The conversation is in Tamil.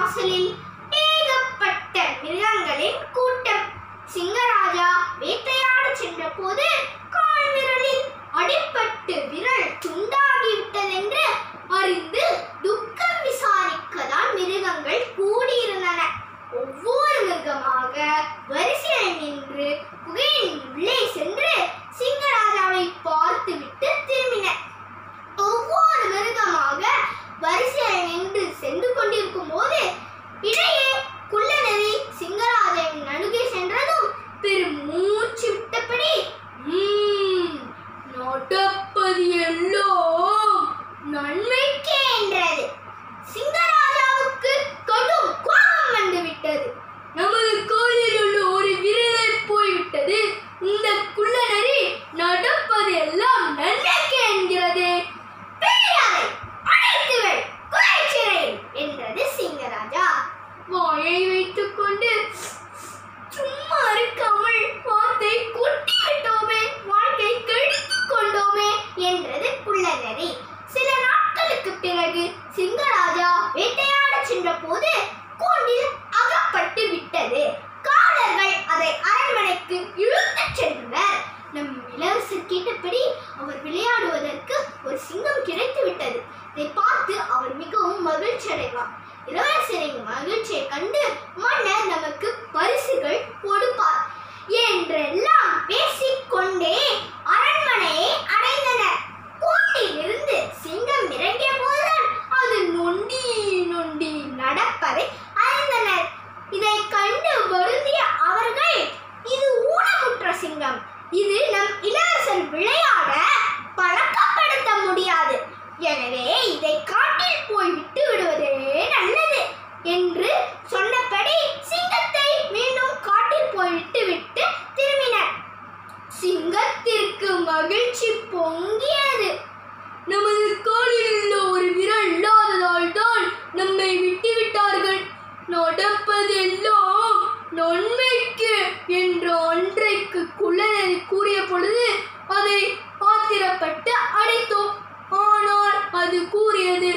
வாசலில் ஏகப்பட்ட மிருகங்களின் கூட்டம் சிங்கராஜா வேட்டையாட சென்றபோது கால் விரலில் அடிபட்டு விரல் துண்டாகிவிட்டதென்று அறிந்து துக்கம் விசாரிக்கதான் மிருகங்கள் கூடியிருந்தன ஒவ்வொரு மிருகமாக வரிசையில் நின்று குகையின் உள்ளே சென்று சிங்கராஜாவை பார்த்துவிட்டு திரும்பின ஒவ்வொரு மிருகமாக வரிசையில் நின்று சென்று கொண்டிருக்கும் போது இடையே குள்ளநரி சிங்கராஜாவின் நடுகே சென்றதும் பெரும் மூச்சு விட்டபடி "ம்ம், நடப்பது எல்லாம் நன்மைக்கே என்றது சிங்கராஜாவுக்கு கடும் கோபம் வந்துவிட்டது நமது கோயிலில் உள்ள ஒரு விரலை போய்விட்டது இந்த குள்ளநரி நடப்பது எல்லாம் நன்மைக்கே என்கிறதே பெரியாரை அழைத்து வை குறைச்சிறை என்றது சிங்கராஜா வாயை வைத்துக் கொண்டு சும்மா இருக்காமல் வார்த்தை கொட்டி விட்டோமே வாழ்க்கை கெடுத்துக் கொண்டோமே என்றது குள்ளநரி சில நாட்களுக்கு பிறகு சிங்கராஜா வேட்டையாட சென்ற போது கூண்டில் அகப்பட்டு விட்டது காவலர்கள் அதை அரண்மனைக்கு இழுத்துச் சென்றனர் நம் இளவரசர் கேட்டபடி அவர் விளையாடுவதற்கு ஒரு சிங்கம் கிடைத்து விட்டது இதை பார்த்து அவர் மிகவும் மகிழ்ச்சி அடைவார் இளவரசரின் மகிழ்ச்சியை கண்டு மன்னர் நமக்கு பரிசுகள் கொடுப்பார் என்றெல்லாம் பேசிக்கொண்டே அரண்மனையை அடைந்தனர் கூண்டிலிருந்து சிங்கம் இறங்கிய போதுதான் அது நொண்டி நொண்டி நடப்பதை அறிந்தனர் இதை கண்டு வருந்திய அவர்கள் இது ஊனமுற்ற சிங்கம் இது நம் இளவரசர் விளையாட பழக்கப்படுத்த முடியாது எனவே இதை காட்டில் போய் விட்டு விடுவதே நல்லது என்று சொன்னபடி சிங்கத்தை மீண்டும் காட்டில் போய் விட்டுவிட்டு திரும்பினர் சிங்கத்திற்கு மகிழ்ச்சி பொங்கியது நமது காலில் உள்ள ஒரு விரல் இல்லாததால் தான் நம்மை விட்டுவிட்டார்கள் நடப்பதெல்லாம் நன்மைக்கு என்று அன்றைக்கு குள்ளநரி கூறிய பொழுது அதை ஆத்திரப்பட்டு அடைத்தோம் ஆனால் அது கூறியது